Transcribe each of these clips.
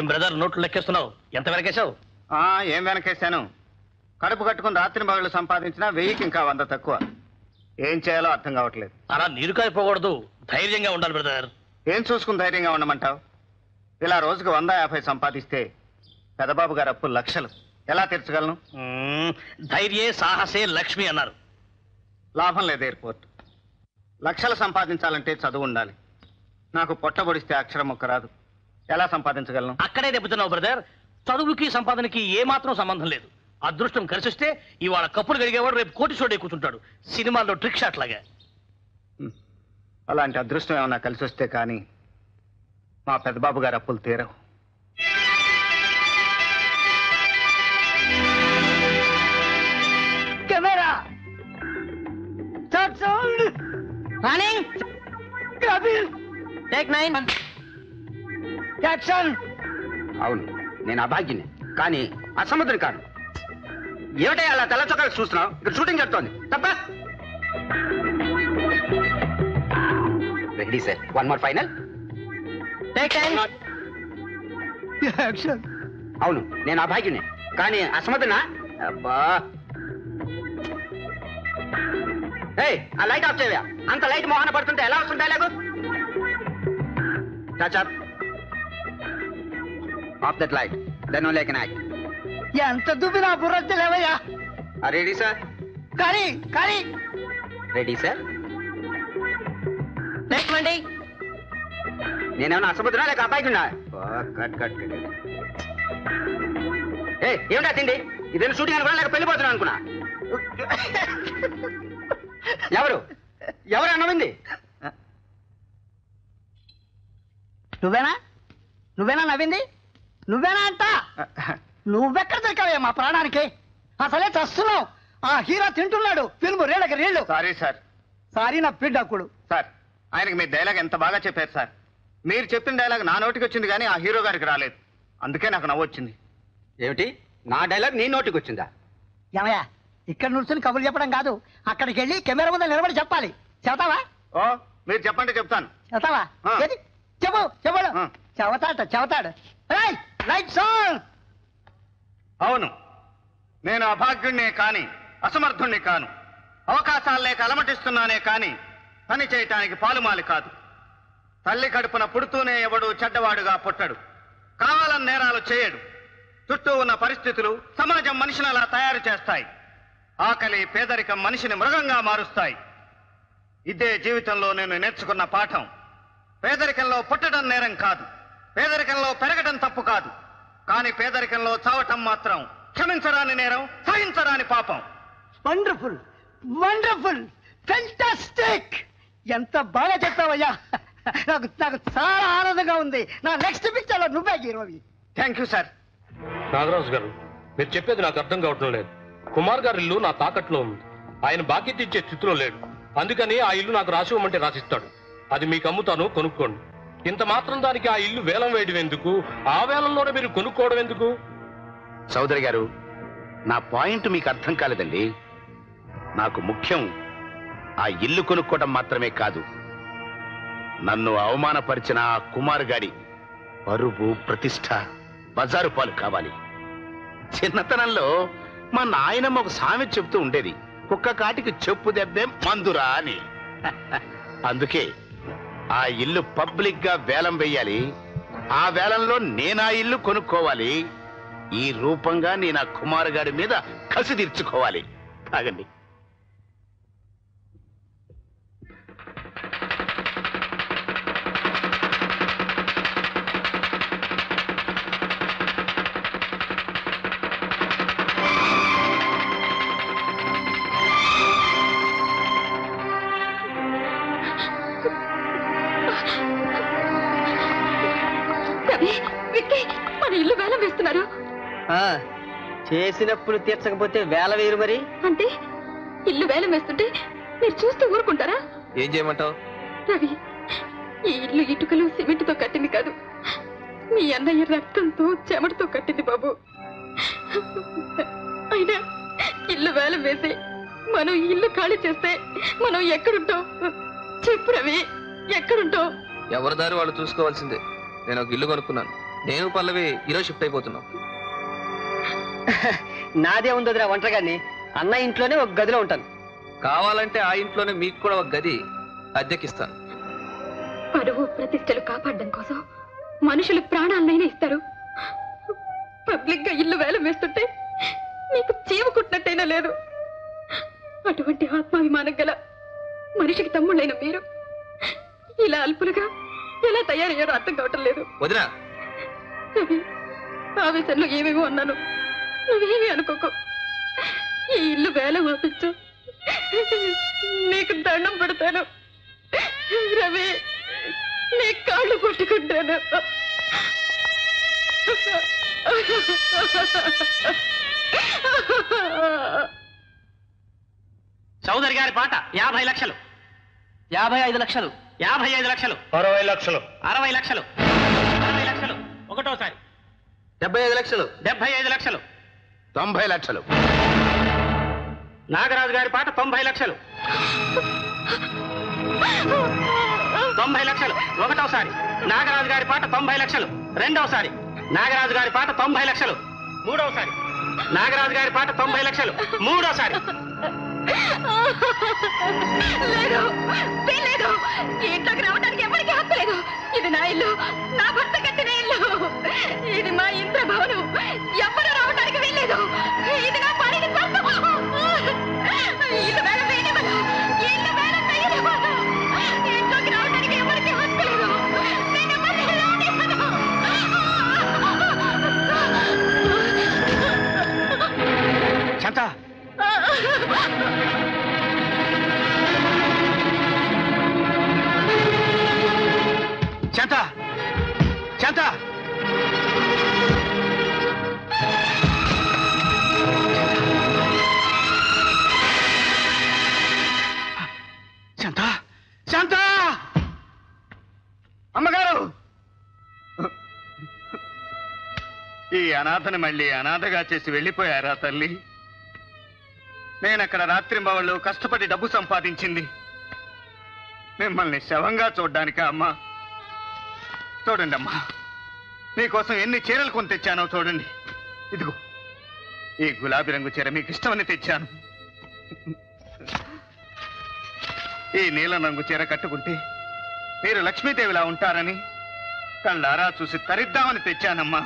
Brother నోట్లు లెక్కేస్తున్నావు ఎంత వెనకేశావు ఆ, ఏం వెనకేశాను కడుపు కట్టుకుని రాత్రి మగళ్ళు సంపాదించినా వెయ్యికి ఇంకా వంద తక్కువ ఏం చేయాలో అర్థం కావట్లేదు అలా నీరు కాలిపోకూడదు ధైర్యంగా ఉండాలి బ్రదర్ ఏం చూసుకుని ధైర్యంగా ఉండమంటావు ఇలా రోజుకు వంద యాభై సంపాదిస్తే పెదబాబు గారు అప్పులు లక్షలు ఎలా తీర్చగలను మ్మ్, ధైర్యే సాహసే లక్ష్మి అన్నారు లాభం లేదు ఎయిర్పోర్ట్ లక్షలు సంపాదించాలంటే చదువు ఉండాలి నాకు పొట్టబొడిస్తే అక్షరం ఒక్క రాదు ఎలా సంపాదించగలను అక్కడే దెబ్బతున్నావు బ్రదర్ చదువుకి సంపాదనకి ఏ మాత్రం సంబంధం లేదు అదృష్టం కలిసిస్తే ఇవాళ కప్పులు గడిగేవాడు రేపు కోటి చోటే కూర్చుంటాడు సినిమాల్లో ట్రిక్ షాట్ లాగా హ్మ్. అలాంటి అదృష్టం ఏమన్నా కలిసి వస్తే కానీ మా పెద్దబాబు గారు అప్పులు తీరవు camera start sound running Kapil take nine action అవును నేను అభాగ్యుని కానీ అసముద్రం కాను ఏమిటో అలా తెల్ల చొక్కాలు చూస్తున్నావు ఇక్కడ షూటింగ్ జరుగుతోంది తప్ప ready sir one more final take time action అవును నేను అభాగ్యుని కానీ అసమర్థనా అబ్బా ఏయ్ ఆ లైట్ ఆఫ్ చేయవా అంత లైట్ మోహన పడుతుంటే ఎలా వస్తుంది dialogue touch up off that light then only I can act ఎంత దుబ్బినా బుర్ర తెలియవయ్యా రెడీ సార్ కానీ కానీ రెడీ సార్ టేక్ మండి నేనేమన్నా అసముద్రా లేక అబ్బాయికున్నా కట్ కట్ కట్ ఏ ఏమిటా తిండి ఇదేనా షూటింగ్ అనుకున్నా లేక పెళ్లిపోతున్నా అనుకున్నా ఎవరు ఎవరు అన్నవింది నువ్వేనా నువ్వేనా నవ్వింది నువ్వేనా అంట నువ్వెక్కడ దొరికావే మా ప్రాణానికి అసలే చస్తున్నావు ఆ హీరో తింటున్నాడు ఫిల్మ్ రేళ్ళకి రేళ్ళు సారీ సార్ సారీ నా పిడ్డకుడు సార్ ఆయనకి మీ డైలాగ్ ఎంత బాగా చెప్పారు సార్ మీరు చెప్పిన డైలాగ్ నా నోటికి వచ్చింది కానీ ఆ హీరో గారికి రాలేదు అందుకే నాకు నవ్వు వచ్చింది ఏమిటి నా డైలాగ్ నీ నోటికి వచ్చిందా ఏమయ్యా ఇక్కడ నుంచుని కబుర్లు చెప్పడం కాదు అక్కడికి వెళ్ళి కెమెరా ముందు నిలబడి చెప్పాలి చెబుతావా ఓ మీరు చెప్పండి చెప్తాను చెబుతావా ఆ. ఏది చెప్పు చెప్పడు ఆ. చెబుతాడు చెబుతాడు రైట్ సాంగ్ అవును నేను అభాగ్యుణ్ణే కాని అసమర్థుణ్ణి కాను అవకాశాలు లేక అలమటిస్తున్నానే కాని పని చేయటానికి పాలుమాలి కాదు తల్లి కడుపున పుడుతూనే ఎవడు చెడ్డవాడుగా పుట్టడు కావాలని నేరాలు చేయడు చుట్టూ ఉన్న పరిస్థితులు సమాజం మనిషిని అలా తయారు చేస్తాయి ఆకలి పేదరికం మనిషిని మృగంగా మారుస్తాయి ఇదే జీవితంలో నేను నేర్చుకున్న పాఠం పేదరికంలో పుట్టడం నేరం కాదు పేదరికంలో పెరగడం తప్పు కాదు కానీ పేదరికంలో చావటం మాత్రం క్షమించరాని నేరం సహించరాని పాపం వండర్ఫుల్ వండర్ఫుల్ ఫెంటాస్టిక్ ఎంత బాగా చెప్పావయ్యా నాకు నాకు చాలా ఆనందంగా ఉంది నా నెక్స్ట్ పిక్చర్ లో నువ్వే హీరోవి thank you sir Nagaraju garu మీరు చెప్పేది నాకు అర్థం కావటం లేదు కుమార్ గారి ఇల్లు నా తాకట్లో ఉంది ఆయన బాకీ తీర్చే స్థితిలో లేడు అందుకని ఆ ఇల్లు నాకు రాసివ్వమంటే రాసిస్తాడు అది మీకు అమ్ముతాను కొనుక్కోండి ఇంత మాత్రం దానికి ఆ ఇల్లు వేలం వేయడం ఎందుకు ఆ వేలంలోనే మీరు కొనుక్కోవడం ఎందుకు చౌదరి గారు నా పాయింట్ మీకు అర్థం కాలేదండి నాకు ముఖ్యం ఆ ఇల్లు కొనుక్కోవడం మాత్రమే కాదు నన్ను అవమానపరిచిన ఆ కుమార్ గారి పరువు ప్రతిష్ట బజారు పాలు కావాలి చిన్నతనంలో మా నాయనమ్మ ఒక సామెత చెప్తూ ఉండేది కుక్క కాటికి చెప్పు దెబ్బే మందురా అని అందుకే ఆ ఇల్లు పబ్లిక్ గా వేలం వెయ్యాలి ఆ వేలంలో నేను ఆ ఇల్లు కొనుక్కోవాలి ఈ రూపంగా నేను ఆ కుమార్ గారి మీద కసి తీర్చుకోవాలి తాగండి రవి విక్కీ మన ఇల్లు వేలం వేస్తున్నారు చేసినప్పుడు తీర్చకపోతే వేల వేరు మరి అంటే ఇల్లు వేలం వేస్తుంటే మీరు చూస్తూ ఊరుకుంటారా ఏం చేయమంటావు రవి ఈ ఇల్లు ఇటుకలు సిమెంట్తో కట్టింది కాదు మీ అన్నయ్య రక్తంతో చెమటతో కట్టింది బాబు అయినా ఇల్లు వేలం వేసి మనం ఈ ఇల్లు ఖాళీ చేస్తే మనం ఎక్కడుంటాం చెప్పు రవి ఎక్కడుంటాం ఎవరి దారి వాళ్ళు చూసుకోవాల్సిందే నేను ఒక ఇల్లు కొనుక్కున్నాను నేను పల్లవి ఈరోజు షిఫ్ట్ అయిపోతున్నాం నాదే ఉంది వదిన ఒంటరిగాని అన్న ఇంట్లోనే ఒక గదిలో ఉంటాను కావాలంటే ఆ ఇంట్లోనే మీకు కూడా ఒక గది అద్దెకిస్తాను పరువు ప్రతిష్టలు కాపాడడం కోసం మనుషులు ప్రాణాలనైనా ఇస్తారు పబ్లిక్ గా ఇల్లు వేలం వేస్తుంటే మీకు చీమ కుట్టినట్టయినా లేదు అటువంటి ఆత్మాభిమానం గల మనిషికి తమ్ముళ్ళైన మీరు ఇలా అల్పులుగా ఎలా తయారయ్యారో అర్థం కావటం లేదు వదినా రవి, ఆవేశంలో ఏమేమో అన్నాను నువ్వేమీ అనుకోకు ఈ ఇల్లు వేల పంపించు నీకు దండం పెడతాను రవి నీ కాళ్ళు పట్టుకుంటాను చౌదరి గారి పాట యాభై లక్షలు యాభై ఐదు లక్షలు యాభై ఐదు లక్షలు అరవై లక్షలు అరవై లక్షలు అరవై లక్షలు ఒకటోసారి డెబ్బై ఐదు లక్షలు డెబ్బై ఐదు లక్షలు తొంభై లక్షలు నాగరాజు గారి పాట తొంభై లక్షలు తొంభై లక్షలు ఒకటోసారి నాగరాజు గారి పాట తొంభై లక్షలు రెండవసారి నాగరాజు గారి పాట తొంభై లక్షలు మూడవసారి నాగరాజు గారి పాట తొంభై లక్షలు మూడోసారి లేదు వీల్లేదు ఈ ఇంట్లోకి రావడానికి ఎవరికి హక్కు లేదు ఇది నా ఇల్లు నా భర్త కట్టిన ఇల్లు ఇది మా ఇంద్ర భవనం ఎవరు రావడానికి వీల్లేదు ఇది నా పనిని సొంతము ఇల్లు వేల వేయనివ్వను ఇల్లు వేల వేయనివ్వను ఈ ఇంట్లోకి రావడానికి ఎవరికి హక్కు లేదు నేను ఎవరిని రానివ్వను. శాంత శాంత శాంత శాంత శాంత అమ్మగారు ఈ అనాథని మళ్ళీ అనాథగా చేసి వెళ్ళిపోయారా తల్లి నేనక్కడ రాత్రింబవళ్ళు కష్టపడి డబ్బు సంపాదించింది మిమ్మల్ని శవంగా చూడ్డానికా అమ్మా చూడండి అమ్మా మీకోసం ఎన్ని చీరలు కొని తెచ్చానో చూడండి ఇదిగో ఈ గులాబీ రంగు చీర మీకు ఇష్టమని తెచ్చాను ఈ నీలం రంగు చీర కట్టుకుంటే మీరు లక్ష్మీదేవిలా ఉంటారని కళ్ళారా చూసి తరిద్దామని తెచ్చానమ్మా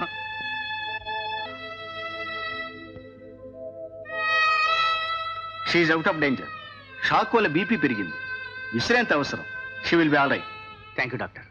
she out of danger shock వల్ల బీపీ పెరిగింది విశ్రాంతి అవసరం she will be all right thank you doctor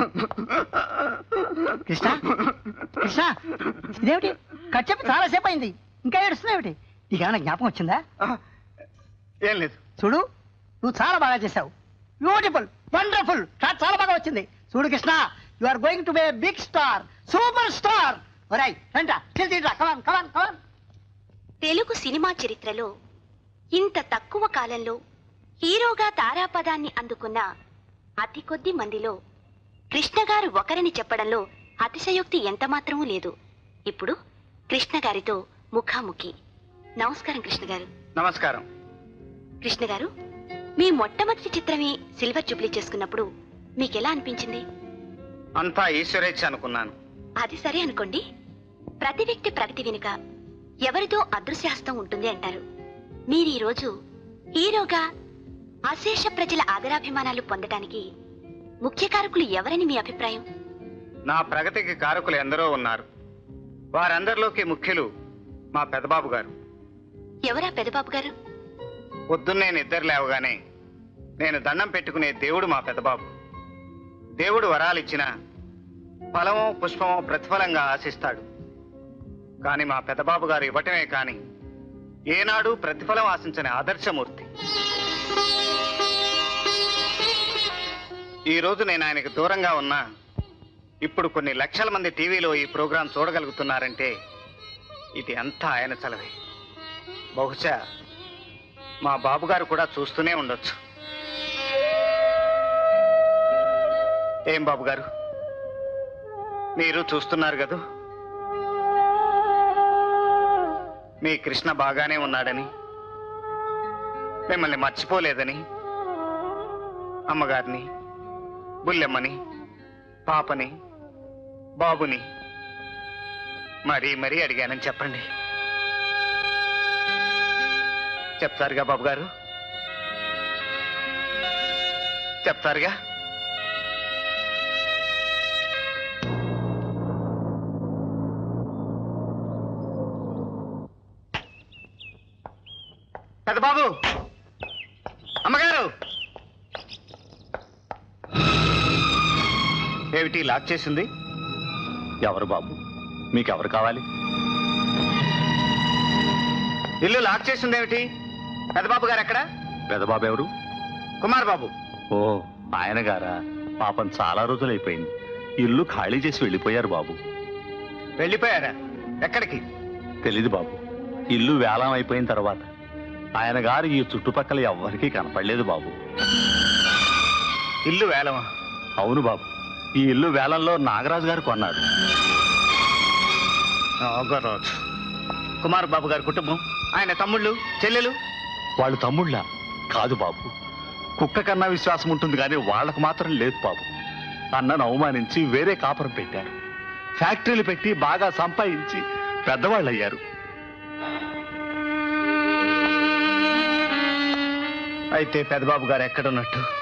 Krishna Krishna ఇదేమిటి కట్ చెప్పి చాలా సేపు అయింది ఇంకా ఏడుస్తున్నావుటి నీకేమైనా జ్ఞాపకం వచ్చిందా ఏం లేదు చూడు నువ్వు చాలా బాగా చేశావు బ్యూటిఫుల్ వండర్ఫుల్ చాలా బాగా వచ్చింది చూడు Krishna you are going to be big star super star ఒరాయ్ రంటా చిల్తీడ్రా come on come on come on Telugu cinema చరిత్రలో ఇంత తక్కువ కాలంలో హీరోగా తారాపదాన్ని అందుకున్న అతి కొద్ది మందిలో కృష్ణ గారు ఒకరని చెప్పడంలో అతిశయోక్తి ఎంత మాత్రమూ లేదు ఇప్పుడు కృష్ణ గారితో ముఖాముఖి నమస్కారం కృష్ణ గారు నమస్కారం కృష్ణ గారు మీ మొట్టమొదటి చిత్రమే సిల్వర్ జూబ్లీ చేసుకున్నప్పుడు మీకెలా అనిపించింది అంతా ఈశ్వరేచ్ఛ అనుకున్నాను అది సరే అనుకోండి ప్రతి వ్యక్తి ప్రగతి వెనుక ఎవరితో అదృశ్యహస్తం ఉంటుంది అంటారు మీరు ఈ రోజు హీరోగా అశేష ప్రజల ఆదరాభిమానాలు పొందడానికి ముఖ్య కారకులు ఎవరని మీ అభిప్రాయం నా ప్రగతికి కారకులు ఎందరో ఉన్నారు వారందరిలోకి ముఖ్యులు మా పెదబాబు గారు ఎవరా పెదబాబు గారు పొద్దున్నే నిద్ర లేవగానే నేను దండం పెట్టుకునే దేవుడు మా పెదబాబు దేవుడు వరాలిచ్చిన ఫలమో పుష్పమో ప్రతిఫలంగా ఆశిస్తాడు కానీ మా పెదబాబు గారు ఇవ్వటమే కాని ఏనాడు ప్రతిఫలం ఆశించని ఆదర్శమూర్తి ఈ రోజు నేను ఆయనకు దూరంగా ఉన్నా ఇప్పుడు కొన్ని లక్షల మంది టీవీలో ఈ ప్రోగ్రాం చూడగలుగుతున్నారంటే ఇది అంతా ఆయన చలవే బహుశా మా బాబుగారు కూడా చూస్తూనే ఉండొచ్చు ఏం బాబు గారు మీరు చూస్తున్నారు కదూ మీ కృష్ణ బాగానే ఉన్నాడని మిమ్మల్ని మర్చిపోలేదని అమ్మగారిని బుల్లెమ్మని పాపని బాబుని మరీ మరీ అడిగానని చెప్పండి చెప్తారుగా బాబు గారు చెప్తారుగా పెద్ద బాబు అమ్మగారు ఏమిటి లాక్ చేసింది ఎవరు బాబు మీకెవరు కావాలి ఇల్లు లాక్ చేసింది ఏమిటి పెద్దబాబు గారు ఎక్కడ పెదబాబు ఎవరు కుమార్ బాబు ఓ ఆయన గారా పాపం చాలా రోజులైపోయింది ఇల్లు ఖాళీ చేసి వెళ్ళిపోయారు బాబు వెళ్ళిపోయారా ఎక్కడికి తెలీదు బాబు ఇల్లు వేలం అయిపోయిన తర్వాత ఆయన గారు ఈ చుట్టుపక్కల ఎవ్వరికీ కనపడలేదు బాబు ఇల్లు వేలమా అవును బాబు ఈ ఇల్లు వేలంలో నాగరాజు గారు కొన్నారు నాగరాజు కుమార్ బాబు గారి కుటుంబం ఆయన తమ్ముళ్ళు చెల్లెలు వాళ్ళు తమ్ముళ్ళ కాదు బాబు కుక్క కన్నా విశ్వాసం ఉంటుంది కానీ వాళ్ళకు మాత్రం లేదు బాబు అన్నను అవమానించి వేరే కాపురం పెట్టారు ఫ్యాక్టరీలు పెట్టి బాగా సంపాదించి పెద్దవాళ్ళు అయ్యారు అయితే పెద్దబాబు గారు ఎక్కడున్నట్టు